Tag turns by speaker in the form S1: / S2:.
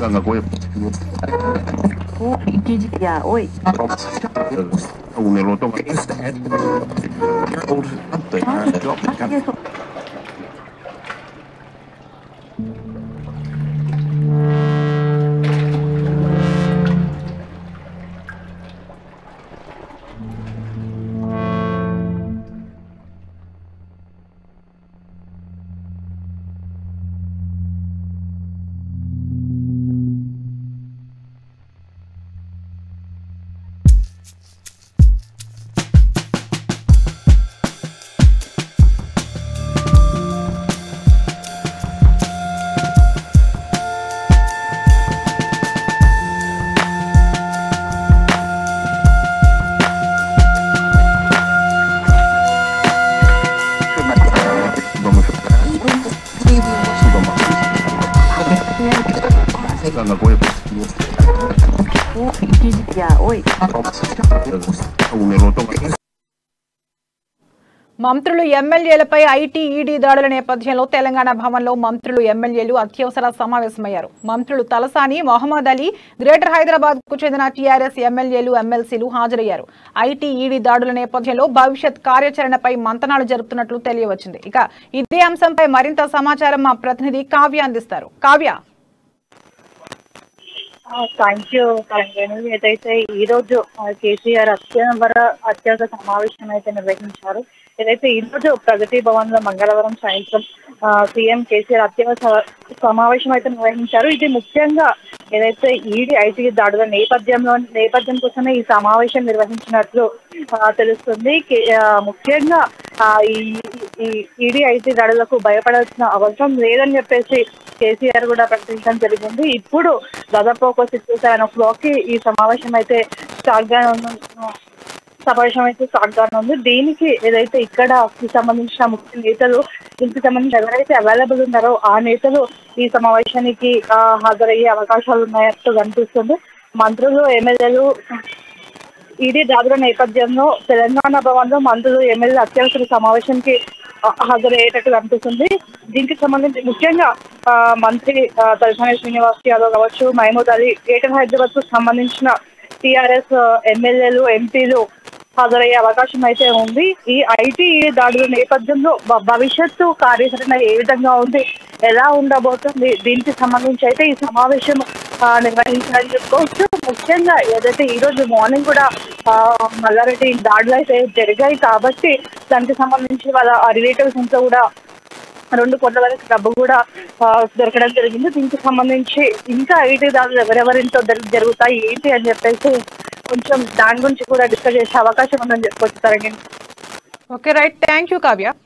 S1: Ganga Goya.
S2: O Gigi ya oi.
S1: Un eloto.
S2: Masih so.
S1: Ganga Goya.
S2: O Gigi ya oi.
S1: Un eloto.
S3: మంత్రులు ఎమ్మెల్యేలపై IT ED దాడుల నేపథ్యంలో తెలంగాణ భవన్లో మంత్రులు ఎమ్మెల్యేలు అత్యవసర సమావేశమయ్యారు మంత్రులు తలసాని మొహమ్మద్ అలీ గ్రేటర్ హైదరాబాద్ కు చెందిన టీఆర్ఎస్ ఎమ్మెల్యేలు ఎమ్మెల్సీలు హాజరయ్యారు ఐటీ ఈడీ దాడుల నేపథ్యంలో భవిష్యత్ కార్యాచరణపై మంతనాలు జరుపుతున్నట్లు తెలియవచ్చింది ఇక ఇదే అంశంపై మరింత సమాచారం మా ప్రతినిధి కావ్య అందిస్తారు కావ్య
S4: థ్యాంక్ యూ తెలంగాణ ఏదైతే ఈ రోజు ఆ, కేసీఆర్ అత్యవర అత్యవసర సమావేశం అయితే నిర్వహించారు ఏదైతే ఈ రోజు ప్రగతి భవన్ లో మంగళవారం సాయంత్రం ఆ, సీఎం కేసీఆర్ అత్యవసర సమావేశం అయితే నిర్వహించారు ఇది ముఖ్యంగా ఏదైతే ఈడీ ఐటీ దాడుల నేపథ్యంలో నేపథ్యం కోసమే ఈ సమావేశం నిర్వహించినట్లు ఆ, తెలుస్తుంది కే- ఆ, ముఖ్యంగా ఆ, ఈ ఈ ఈడీ ఐటీ దాడులకు భయపడాల్సిన అవసరం లేదని చెప్పేసి కేసీఆర్ కూడా ప్రకటించడం జరిగింది ఇప్పుడు దాదాపు ఒక సిక్స్ సెవెన్ ఓ క్లాక్ కి ఈ సమావేశం అయితే స్టార్ట్ గా ఉన్న సమావేశం అయితే స్టార్ట్ గానే ఉంది దీనికి ఏదైతే ఇక్కడ కి సంబంధించిన ముఖ్య నేతలు దీనికి సంబంధించి ఎవరైతే అవైలబుల్ ఉన్నారో ఆ నేతలు ఈ సమావేశానికి ఆ, హాజరయ్యే అవకాశాలు ఉన్నట్టు కనిపిస్తుంది మంత్రులు ఎమ్మెల్యేలు ఈడీ దాడుల నేపథ్యంలో తెలంగాణ భవన్ లో మంత్రులు ఎమ్మెల్యే అత్యవసర సమావేశానికి ఆ, హాజరయ్యేటట్టు కనిపిస్తుంది దీనికి సంబంధించి ముఖ్యంగా ఆ, మంత్రి ఆ, తలసాని శ్రీనివాస్ యాదవ్ కావచ్చు మహమూద్ అలీ గ్రేటర్ హైదరాబాద్ కు సంబంధించిన టీఆర్ఎస్ ఎమ్మెల్యేలు ఎంపీలు హాజరయ్యే అవకాశం అయితే ఉంది ఈ ఐటీ దాడుల నేపథ్యంలో భ- భవిష్యత్తు కార్యాచరణ ఏ విధంగా ఉంది ఎలా ఉండబోతుంది దీనికి సంబంధించి అయితే ఈ సమావేశం ఆ, నిర్వహించాలని చెప్పుకోవచ్చు ముఖ్యంగా ఏదైతే ఈ రోజు మార్నింగ్ కూడా ఆ, మల్లారెడ్డి దాడులు అయితే జరిగాయి కాబట్టి దానికి సంబంధించి వాళ్ళ రిలేటివ్స్ అంతా కూడా రెండు కోట్ల వరకు డబ్బు కూడా ఆ, దొరకడం జరిగింది దీనికి సంబంధించి ఇంకా ఐటీ దాడులు ఎవరెవరింతో జరు- జరుగుతాయి ఏంటి అని చెప్పేసి కొంచెం దాని గురించి కూడా డిస్కస్ చేసే అవకాశం ఉందని చెప్పుకోవచ్చు Tarangini
S3: okay right thank you Kavya